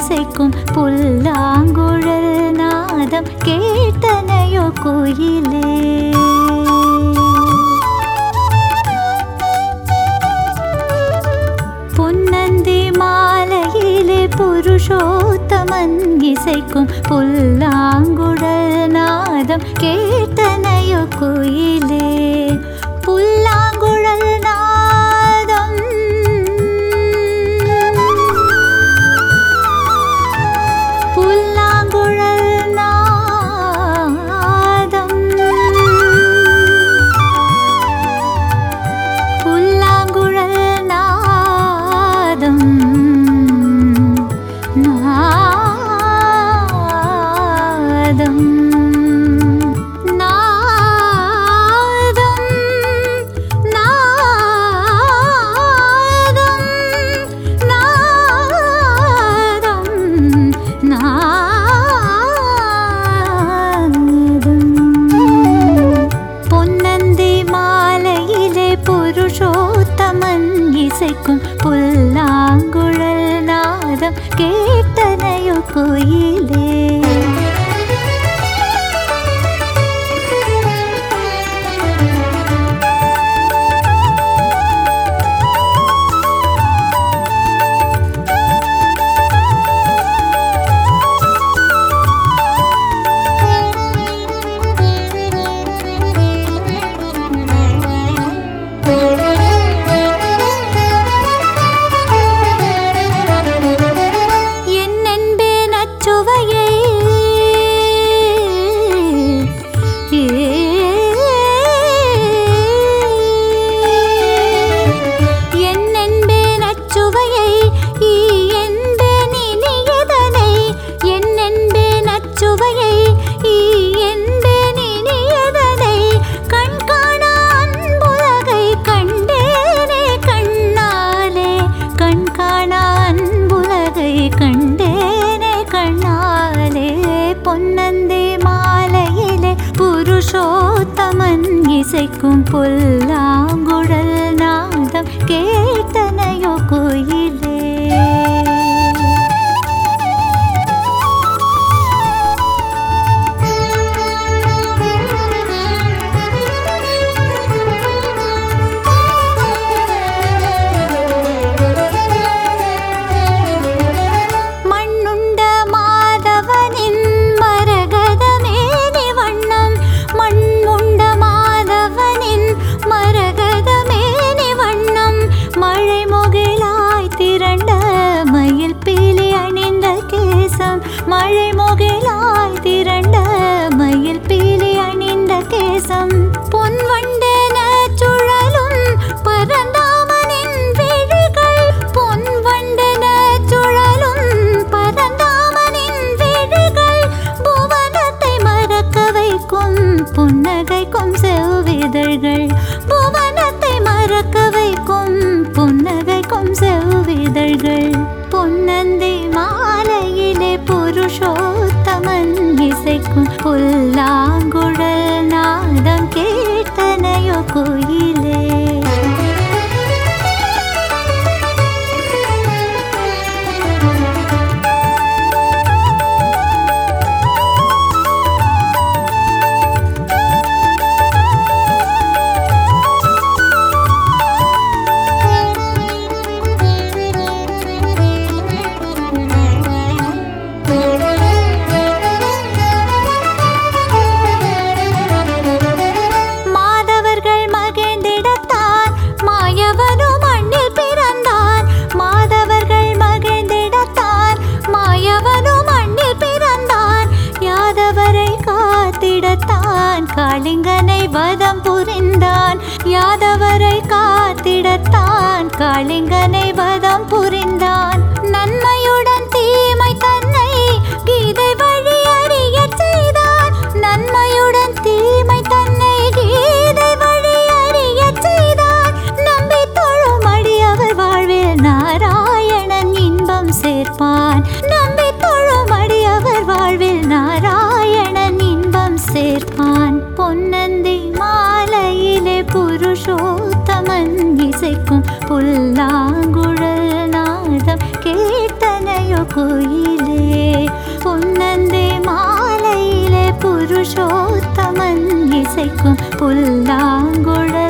இசைக்கும் புல்லாங்குழல் நாதம் கேட்டனையோ கோயிலே பொன்னந்தி மாலையிலே புருஷோத்தமன் இசைக்கும் புல்லாங்குழல் நாதம் கேட்டனையோ கோயிலே புல்லாங்குழல் நாதம் புல்லாங்குழல் நாதம் புல்லாங்குழல் நாதம் நாதம் நாதம் நாதம் நாதம் நாதம் பொன்னந்தி மாலையிலே புருஷோத்தமன் இசைக்கும் புல்லாங்குழல் நாதம் கேட்டனையோ கோயிலே என்னென்பேன் அச்சுவையை என்னென்பேன் அச்சுவையை ஈ என்பேன் இனியதனை என்னென்பேன் அச்சுவையை ஈ என்பேன் இனியதனை கண் காணா அன்புலகை கண்டேனே கண்ணாலே கண் காணா அன்புலகை கண்டேனே கண்ணாலே பொன்னந்தி மாலையிலே புருஷோத்தமன் இசைக்கும் புல்லாங்குழல் நாதம் கேட்டனையோ கோயிலே மண்ணுண்ட மாதவனின் மரகதமேனி வண்ணம் மண்ணுண்ட மாதவனின் மரகதமேனி வண்ணம் மழை முகிலாய் திரண்ட மயில் பீலி அணிந்த கேசம் மழை முகிலாய் திரண்ட மயில் பீலி அணிந்த கேசம் பொன் வண்டென சுழலும் பரந்தாமனின் விழிகள் பொன் வண்டென சுழலும் பரந்தாமனின் விழிகள் புவனத்தை மறக்க வைக்கும் புன்னகைக்கும் செவ்விதழ்கள் புவனத்தை மறக்க வைக்கும் புன்னகைக்கும் செவ்விதழ்கள் பொன்னந்தி மாலையிலே புருஷோத்தமன் இசைக்கும் புல்லாங்குழல் நாதம் கேட்டனையோ கோயிலே மாதவர்கள் மகிழ்ந்திடத்தான் மாயவனும் மண்ணில் பிறந்தான் மாதவர்கள் மகிழ்ந்திடத்தான் மாயவனும் மண்ணில் பிறந்தான் யாதவரை காத்திடத்தான் காளிங்கனை வதம் புரிந்தான் யாதவரை காத்திடத்தான் காளிங்கனை வதம் புரிந்தான் நன்மையுடன் தீமை தன்னை கீதை வழி அறியச் செய்தான் நன்மையுடன் தீமை தன்னை கீதை வழி அறியச் செய்தான் நம்பி தொழும் அடியவர் வாழ்வில் நாராயணன் இன்பம் சேர்ப்பான் நம்பி தொழும் அடியவர் வாழ்வில் நாராயணன் இன்பம் சேர்ப்பான் பொன்னந்தி மாலையிலே புருஷோத்தமன் இசைக்கும் புல்லாங்குழல் நாதம் கேட்டனையோ கோயிலே இசைக்கும் புல்லாங்குழல்